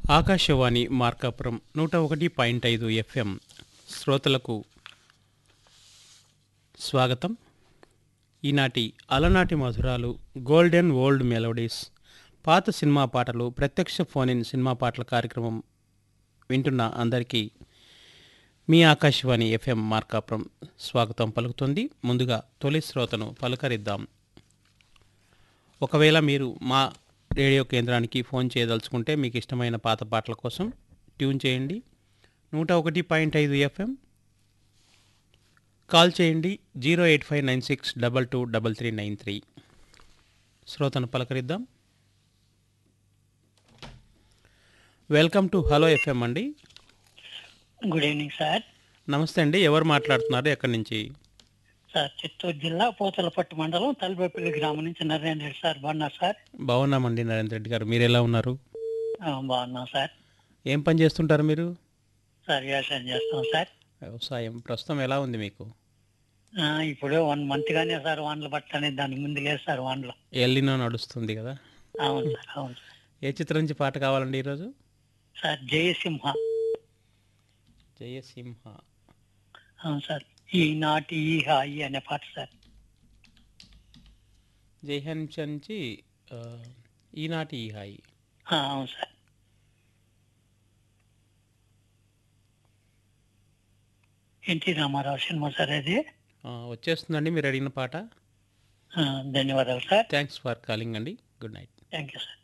ఆకాశవాణి మార్కాపురం నూట ఒకటి పాయింట్ ఐదు ఎఫ్ఎం శ్రోతలకు స్వాగతం ఈనాటి అలనాటి మధురాలు గోల్డెన్ ఓల్డ్ మెలోడీస్ పాత సినిమా పాటలు ప్రత్యక్ష ఫోన్ ఇన్ సినిమా పాటల కార్యక్రమం వింటున్న అందరికీ మీ ఆకాశవాణి ఎఫ్ఎం మార్కాపురం స్వాగతం పలుకుతుంది ముందుగా తొలి శ్రోతను పలకరిద్దాం ఒకవేళ మీరు మా రేడియో కేంద్రానికి ఫోన్ చేయదలుచుకుంటే మీకు ఇష్టమైన పాత పాటల కోసం ట్యూన్ చేయండి నూట ఒకటి పాయింట్ ఐదు ఎఫ్ఎం కాల్ చేయండి zero eight five nine six double two double three nine three శ్రోతను పలకరిద్దాం వెల్కమ్ టు హలో ఎఫ్ఎం అండి గుడ్ ఈవినింగ్ సార్ నమస్తే అండి ఎవరు మాట్లాడుతున్నారు ఎక్కడి నుంచి సార్ చిత్తూరు జిల్లా పూతలపట్టు మండలం తలబెప్పల్లి గ్రామం నుంచి నరేంద్ర రెడ్డి సార్ బాగున్నారు సార్ బాగున్నామండి నరేంద్ర రెడ్డి గారు మీరు ఎలా ఉన్నారు ఆ, బాగున్నాం సార్ ఏం పని చేస్తుంటారు మీరు సార్ వ్యవసాయం చేస్తాం సార్ వ్యవసాయం ప్రస్తుతం ఎలా ఉంది మీకు ఆ, ఇప్పుడు వన్ మంత్ గానే సార్ వానలు పట్టని దానికి ముందు లేదు సార్ వానలు ఎల్లినో నడుస్తుంది కదా అవును సార్ అవును సార్. ఏ చిత్రం నుంచి పాట కావాలండి ఈరోజు సార్ జయసింహ జయసింహ అవును సార్ ఈనాటి ఈ హాయి అనే పాట సార్ జయహంస నుంచి ఆ, ఈనాటి ఈ హాయి ఆ, అవును sir NT Ramarao cinema sir అది ఆ, వచ్చేస్తుందండి మీరు అడిగిన పాట ఆ, ధన్యవాదాలు సార్ థ్యాంక్స్ ఫర్ కాలింగ్ అండి good night thank you sir